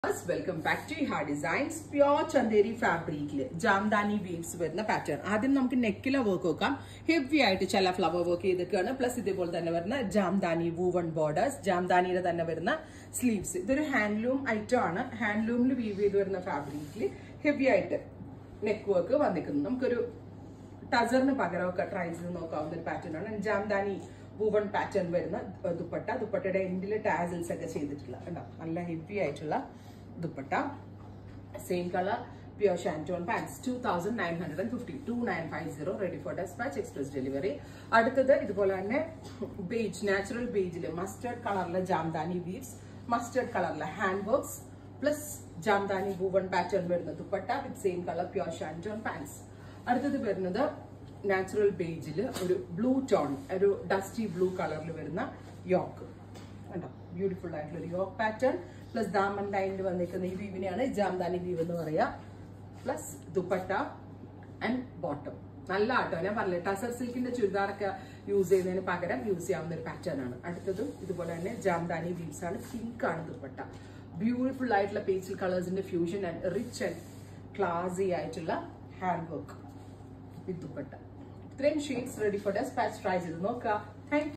welcome back to ഹാ designs pure Chanderi ഫാബ്രിക്കില് Jamdani weaves വരുന്ന പാറ്റേൺ ആദ്യം നമുക്ക് നെക്കിലെ വർക്ക് നോക്കാം ഹെവി ആയിട്ട് ചില ഫ്ലവർ വർക്ക് ചെയ്തൊക്കെയാണ് പ്ലസ് ഇതേപോലെ തന്നെ വരുന്ന ജാംദാനി വൂവൺ ബോർഡേഴ്സ് ജാംദാനിയുടെ തന്നെ വരുന്ന സ്ലീവ്സ് ഇതൊരു ഹാൻഡ്ലൂം ഐറ്റം ആണ് ഹാൻഡ്ലൂമിൽ വീവ് ചെയ്ത് വരുന്ന ഫാബ്രിക്കിൽ ഹെവി ആയിട്ട് നെക്ക് വർക്ക് വന്നിരിക്കുന്നു നമുക്കൊരു ടസറിന് പകരമൊക്കെ ട്രൈ ചെയ്ത് നോക്കാവുന്ന ഒരു പാറ്റേൺ ആണ് ജാംദാനി വൂവൺ പാറ്റേൺ വരുന്ന ദുപ്പട്ട ദുപ്പട്ടയുടെ എൻഡിൽ ടാസിൽസ് ഒക്കെ ചെയ്തിട്ടുള്ള കണ്ടോ നല്ല ഹെവി ആയിട്ടുള്ള dupatta same colour pure shantoon pants two thousand nine hundred and fifty two nine five zero ready for despatch express delivery അടുത്തത് ഇതുപോലെ തന്നെ ബേജ് നാച്ചുറൽ ബേജിൽ മസ്റ്റേർഡ് കളറിലെ ജാംദാനി വീവ്സ് മസ്റ്റേർഡ് കളറിലെ hand works plus Jamdani woven pattern വരുന്ന dupatta with same colour pure shantoon pants അടുത്തത് വരുന്നത് natural ബേജിൽ ഒരു ബ്ലൂ ടോൺ ഒരു ഡസ്റ്റി ബ്ലൂ കളറിൽ വരുന്ന യോക്ക് കണ്ടോ ബ്യൂട്ടിഫുൾ ആയിട്ടുള്ള ഒരു യോക്ക് പാറ്റേൺ പ്ലസ് ദാമൻ ലൈനിൽ വന്നിരിക്കുന്ന ഈ വീവിനെയാണ് ജാംദാനി വീവ് എന്ന് പറയാ പ്ലസ് ദുപ്പട്ട ആൻഡ് ബോട്ടം നല്ല ആട്ടോ ഞാൻ പറഞ്ഞില്ലേ ടസർ സിൽക്കിന്റെ ചുരിദാറൊക്കെ യൂസ് ചെയ്യുന്നതിന് പകരം യൂസ് ചെയ്യാവുന്ന ഒരു പാറ്റേൺ ആണ് അടുത്തതും ഇതുപോലെ തന്നെ ജാംദാനി വീവ്സ് ആണ് പിങ്ക് ആണ് ദുപ്പട്ട ബ്യൂട്ടിഫുൾ ആയിട്ടുള്ള പേസ്റ്റൽ കളേഴ്സിന്റെ fusion and rich and classy ആയിട്ടുള്ള ഹാൻഡ് വർക്ക് വിത്ത് ദുപ്പട്ട ഇത്രയും shades ready for despatch try ചെയ്ത് നോക്കുക താങ്ക്